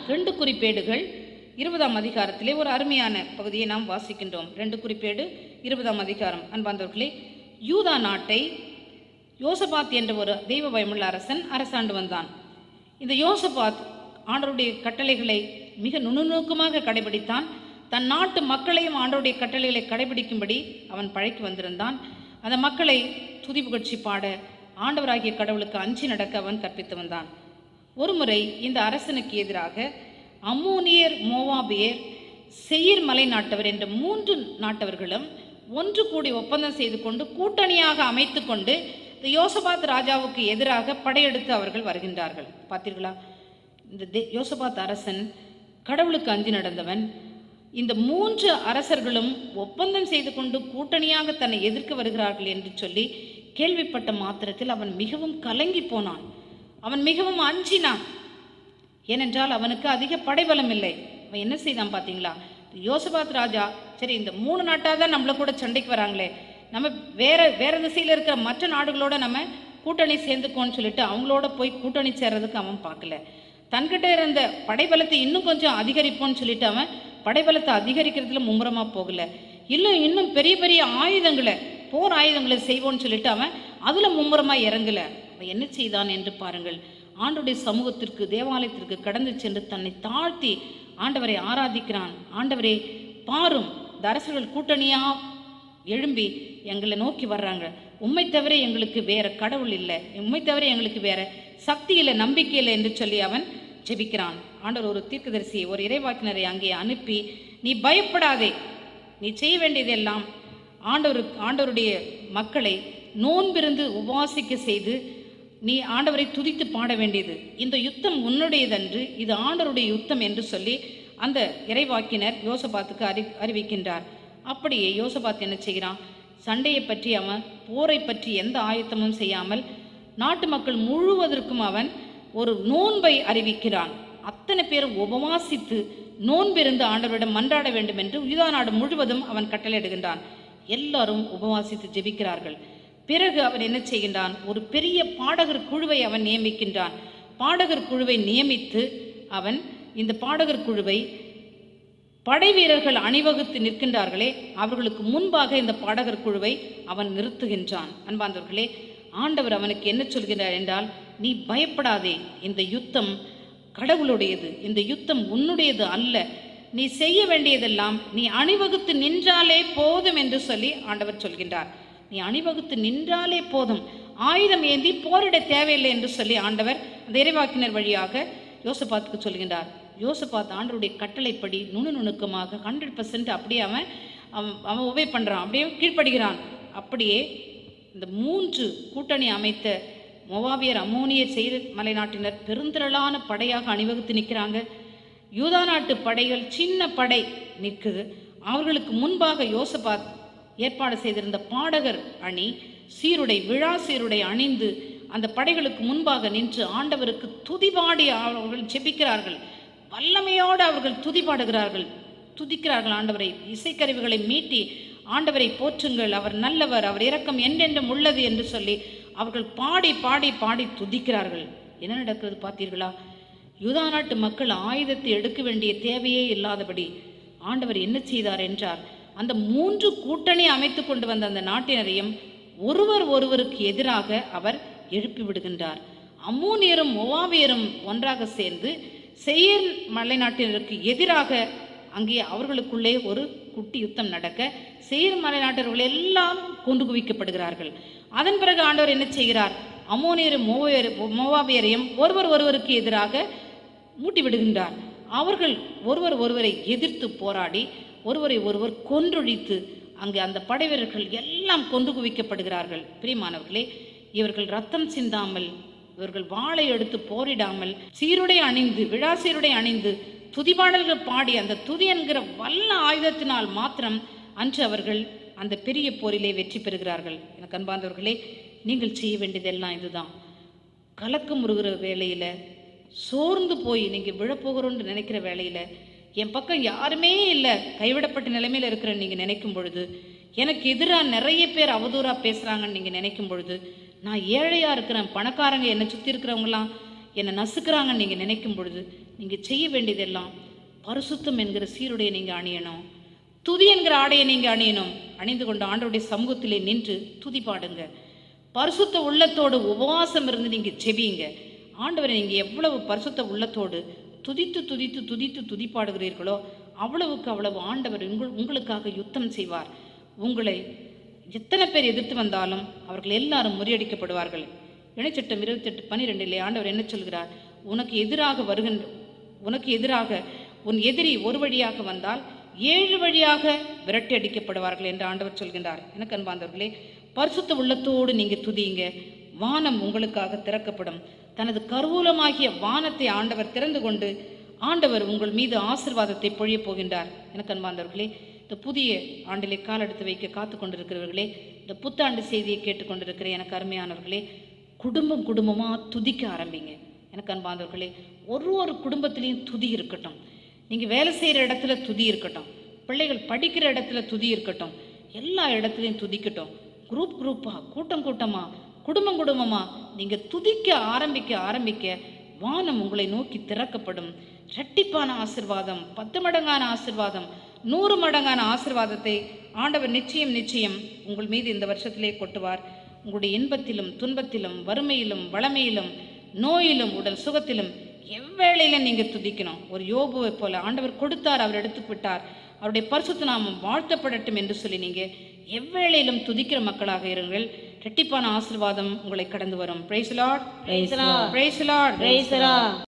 ரெண்டு குறிப்பேடுகள் இருபதாம் அதிகாரத்திலே ஒரு அருமையான பகுதியை நாம் வாசிக்கின்றோம் ரெண்டு குறிப்பேடு இருபதாம் அதிகாரம் அன்பார்ந்தவர்களே யூதா நாட்டை யோசபாத் என்ற ஒரு தெய்வ பயமுள்ள அரசன் அரசாண்டு வந்தான் இந்த யோசபாத் ஆண்டவருடைய கட்டளைகளை மிக நுணுநுணுக்கமாக கடைபிடித்தான் தன் நாட்டு மக்களையும் ஆண்டவருடைய கட்டளைகளை கடைபிடிக்கும்படி அவன் பழக்கி வந்திருந்தான் அந்த மக்களை துதி புகழ்ச்சி பாட ஆண்டவராகிய கடவுளுக்கு அஞ்சி நடக்க அவன் கற்பித்து வந்தான் ஒருமுறை இந்த அரசனுக்கு எதிராக அம்மோனியர் மோவாபியர் செயிர் மலை நாட்டவர் என்ற மூன்று நாட்டவர்களும் ஒன்று கூடி ஒப்பந்தம் செய்து கொண்டு கூட்டணியாக அமைத்து கொண்டு இந்த யோசபாத் ராஜாவுக்கு எதிராக படையெடுத்து அவர்கள் வருகின்றார்கள் பார்த்தீர்களா இந்த தே- யோசபாத் அரசன் கடவுளுக்கு அஞ்சி நடந்தவன் இந்த மூன்று அரசர்களும் ஒப்பந்தம் செய்து கொண்டு கூட்டணியாக தன்னை எதிர்க்க வருகிறார்கள் என்று சொல்லி கேள்விப்பட்ட மாத்திரத்தில் அவன் மிகவும் கலங்கி போனான் அவன் மிகவும் அஞ்சினான் ஏனென்றால் அவனுக்கு அதிக படைபலம் இல்லை அவன் என்ன செய்தான் பார்த்தீங்களா யோசபாத் ராஜா சரி இந்த மூணு நாட்டாக தான் நம்மள கூட சண்டைக்கு வராங்களே நம்ம வேற வேற திசையில் இருக்கிற மற்ற நாடுகளோட நம்ம கூட்டணி சேர்ந்துக்கோன்னு சொல்லிட்டு அவங்களோட போய் கூட்டணி சேர்றதுக்கு அவன் பார்க்கல தன்கிட்ட இருந்த படைபலத்தை இன்னும் கொஞ்சம் அதிகரிப்போன்னு சொல்லிட்டு அவன் படைபலத்தை அதிகரிக்கிறதுல மும்முரமா போகல இல்லை இன்னும் பெரிய பெரிய ஆயுதங்களை போர் ஆயுதங்களை செய்வோன்னு சொல்லிட்டு அவன் அதுல மும்முரமா இறங்கல அவன் என்ன செய்தான் என்று பாருங்கள் ஆண்டுடைய சமூகத்திற்கு தேவாலயத்திற்கு கடந்து சென்று தன்னை தாழ்த்தி ஆண்டவரை ஆராதிக்கிறான் ஆண்டவரே பாரும் இந்த அரசர்கள் கூட்டணியா எழும்பி எங்களை நோக்கி வர்றாங்க உம்மை தவிர எங்களுக்கு வேற கடவுள் இல்லை உம்மை தவிர எங்களுக்கு வேற சக்தி இல்லை நம்பிக்கை இல்லை என்று சொல்லி அவன் ஜெபிக்கிறான் ஆண்டவர் ஒரு தீர்க்கதரிசியை ஒரு இறைவாக்கினரை அங்கே அனுப்பி நீ பயப்படாதே நீ செய்ய வேண்டியதெல்லாம் ஆண்டவர் ஆண்டவருடைய மக்களை நோன்பிருந்து உபாசிக்க செய்து நீ ஆண்டவரை துதித்து பாட வேண்டியது இந்த யுத்தம் உன்னுடையதன்று இது ஆண்டவருடைய யுத்தம் என்று சொல்லி அந்த இறைவாக்கினர் யோசபாத்துக்கு அறி அறிவிக்கின்றார் அப்படியே யோசபாத் என்ன செய்கிறான் சண்டையை பற்றி அவன் போரை பற்றி எந்த ஆயத்தமும் செய்யாமல் நாட்டு மக்கள் முழுவதற்கும் அவன் ஒரு நோன்பை அறிவிக்கிறான் அத்தனை பேரும் உபவாசித்து நோன்பிருந்து ஆண்டவரிடம் மன்றாட வேண்டும் என்று யூதா நாடு முழுவதும் அவன் கட்டளையிடுகின்றான் எல்லாரும் உபவாசித்து ஜெபிக்கிறார்கள் பிறகு அவன் என்ன செய்கின்றான் ஒரு பெரிய பாடகர் குழுவை அவன் நியமிக்கின்றான் பாடகர் குழுவை நியமித்து அவன் இந்த பாடகர் குழுவை படை வீரர்கள் அணிவகுத்து நிற்கின்றார்களே அவர்களுக்கு முன்பாக இந்த பாடகர் குழுவை அவன் நிறுத்துகின்றான் அன்பார்ந்தவர்களே ஆண்டவர் அவனுக்கு என்ன சொல்கிறார் என்றால் நீ பயப்படாதே இந்த யுத்தம் கடவுளுடையது இந்த யுத்தம் உன்னுடையது அல்ல நீ செய்ய வேண்டியதெல்லாம் நீ அணிவகுத்து நின்றாலே போதும் என்று சொல்லி ஆண்டவர் சொல்கின்றார் நீ அணிவகுத்து நின்றாலே போதும் ஆயுதம் ஏந்தி போரிட தேவையில்லை என்று சொல்லி ஆண்டவர் அந்த இறைவாக்கினர் வழியாக யோசபாத்துக்கு சொல்கின்றார் யோசபாத் ஆண்டவருடைய கட்டளைப்படி நுணு நுணுக்கமாக ஹண்ட்ரட் பர்சன்ட் அப்படியே அவன் அவன் அவன் உபே பண்ணுறான் அப்படியே கீழ்ப்படுகிறான் அப்படியே இந்த மூன்று கூட்டணி அமைத்த மொவாபியர் அம்மோனியர் செய்த மலைநாட்டினர் பெருந்திரளான படையாக அணிவகுத்து நிற்கிறாங்க யூதா நாட்டு படைகள் சின்ன படை நிற்குது அவர்களுக்கு முன்பாக யோசபாத் ஏற்பாடு செய்திருந்த பாடகர் அணி சீருடை விழா சீருடை அணிந்து அந்த படைகளுக்கு முன்பாக நின்று ஆண்டவருக்கு துதிபாடி அவர்கள் செபிக்கிறார்கள் வல்லமையோடு அவர்கள் துதிபாடுகிறார்கள் துதிக்கிறார்கள் ஆண்டவரை இசைக்கருவிகளை மீட்டி ஆண்டவரை போற்றுங்கள் அவர் நல்லவர் அவர் இரக்கம் என்றென்றும் உள்ளது என்று சொல்லி அவர்கள் பாடி பாடி பாடி துதிக்கிறார்கள் என்ன நடக்கிறது பார்த்தீர்களா யூதா நாட்டு மக்கள் ஆயுதத்தை எடுக்க வேண்டிய தேவையே இல்லாதபடி ஆண்டவர் என்ன செய்தார் என்றார் அந்த மூன்று கூட்டணி அமைத்து கொண்டு வந்த அந்த நாட்டினரையும் ஒருவர் ஒருவருக்கு எதிராக அவர் எழுப்பி விடுகின்றார் அம்மோனியரும் மொவாவியரும் ஒன்றாக சேர்ந்து செயிர் மலைநாட்டினருக்கு எதிராக அங்கே அவர்களுக்குள்ளே ஒரு குட்டி யுத்தம் நடக்க செயிர் மலைநாட்டர்கள் எல்லாம் கொண்டு குவிக்கப்படுகிறார்கள் அதன் பிறகு ஆண்டவர் என்ன செய்கிறார் அம்மோனியரும் மோவியர் மோவாபியரையும் ஒருவர் ஒருவருக்கு எதிராக மூட்டி விடுகின்றார் அவர்கள் ஒருவர் ஒருவரை எதிர்த்து போராடி ஒருவரை ஒருவர் கொன்றொழித்து அங்கு அந்த படைவீரர்கள் எல்லாம் கொண்டு குவிக்கப்படுகிறார்கள் பிரியமானவர்களே இவர்கள் ரத்தம் சிந்தாமல் இவர்கள் வாளை எடுத்து போரிடாமல் சீருடை அணிந்து விழா சீருடை அணிந்து துதிபாடல்கள் பாடி அந்த துதி என்கிற வல்ல ஆயுதத்தினால் மாத்திரம் அன்று அவர்கள் அந்த பெரிய போரிலே வெற்றி பெறுகிறார்கள் எனக்கு அன்பார்ந்தவர்களே நீங்கள் செய்ய வேண்டியதெல்லாம் இதுதான் கலக்கம் முறுகிற வேலையில சோர்ந்து போய் நீங்க விழப்போகிறோன்னு நினைக்கிற வேலையில என் பக்கம் யாருமே இல்லை கைவிடப்பட்ட நிலைமையில இருக்கிற நீங்க நினைக்கும் பொழுது எனக்கு எதிராக நிறைய பேர் அவதூறா பேசுறாங்கன்னு நீங்க நினைக்கும் பொழுது நான் ஏழையா இருக்கிறேன் பணக்காரங்க என்னை சுத்தி இருக்கிறவங்களாம் என்னை நசுக்கிறாங்கன்னு நீங்க நினைக்கும் பொழுது நீங்க செய்ய வேண்டியதெல்லாம் பரிசுத்தம் என்கிற சீருடையை நீங்க அணியணும் துதி என்கிற ஆடையை நீங்க அணியணும் அணிந்து கொண்டு ஆண்டவருடைய சமூகத்திலே நின்று துதி பாடுங்க பரிசுத்த உள்ளத்தோடு உபவாசம் இருந்து நீங்க செபியுங்க ஆண்டவரை நீங்க எவ்வளவு பரிசுத்த உள்ளத்தோடு துதித்து துதித்து துதித்து துதி பாடுகிறீர்களோ அவ்வளவுக்கு அவ்வளவு ஆண்டவர் உங்கள் உங்களுக்காக யுத்தம் செய்வார் உங்களை எத்தனை பேர் எதிர்த்து வந்தாலும் அவர்கள் எல்லாரும் முறியடிக்கப்படுவார்கள் இணைச்சட்டம் இருபத்தெட்டு பன்னிரெண்டிலே ஆண்டவர் என்ன சொல்கிறார் உனக்கு எதிராக வருகின்ற உனக்கு எதிராக உன் எதிரி ஒரு வழியாக வந்தால் ஏழு வழியாக விரட்டி அடிக்கப்படுவார்கள் என்று ஆண்டவர் சொல்கின்றார் எனக்கு அன்பாந்தவர்களே பரிசுத்த உள்ளத்தோடு நீங்க துதியுங்க வானம் உங்களுக்காக திறக்கப்படும் தனது கருவூலமாகிய வானத்தை ஆண்டவர் திறந்து கொண்டு ஆண்டவர் உங்கள் மீது ஆசிர்வாதத்தை பொழியப் போகின்றார் எனக்கு அன்பாந்தவர்களே இந்த புதிய ஆண்டிலே காலெடுத்து வைக்க காத்து கொண்டிருக்கிறவர்களே இந்த புத்தாண்டு செய்தியை கேட்டுக்கொண்டிருக்கிற எனக்கு அருமையானவர்களே குடும்பம் குடும்பமா துதிக்க ஆரம்பிங்க எனக்கு அன்பாந்தவர்களே ஒரு ஒரு குடும்பத்திலையும் துதி இருக்கட்டும் நீங்க வேலை செய்யற இடத்துல துதி இருக்கட்டும் பிள்ளைகள் படிக்கிற இடத்துல துதி இருக்கட்டும் எல்லா இடத்துலையும் துதிக்கட்டும் குரூப் குரூப்பா கூட்டம் கூட்டமா குடும்பம் குடும்பமா நீங்க துதிக்க ஆரம்பிக்க ஆரம்பிக்க வானம் உங்களை நோக்கி திறக்கப்படும் இரட்டிப்பான ஆசிர்வாதம் பத்து மடங்கான ஆசிர்வாதம் நூறு மடங்கான ஆசிர்வாதத்தை ஆண்டவர் நிச்சயம் நிச்சயம் உங்கள் மீது இந்த வருஷத்திலே கொட்டுவார் உங்களுடைய இன்பத்திலும் துன்பத்திலும் வறுமையிலும் வளமையிலும் நோயிலும் உடல் சுகத்திலும் எவ்வேளையில நீங்க துதிக்கணும் ஒரு யோபுவை போல ஆண்டவர் கொடுத்தார் அவர் எடுத்து விட்டார் அவருடைய பரிசுத்த நாமம் வாழ்த்தப்படட்டும் என்று சொல்லி நீங்க எவ்வேளையிலும் துதிக்கிற மக்களாக இருங்கள் இரட்டிப்பான ஆசீர்வாதம் உங்களை கடந்து வரும் praise Lord Praise the Lord. Praise Lord Praise the Lord.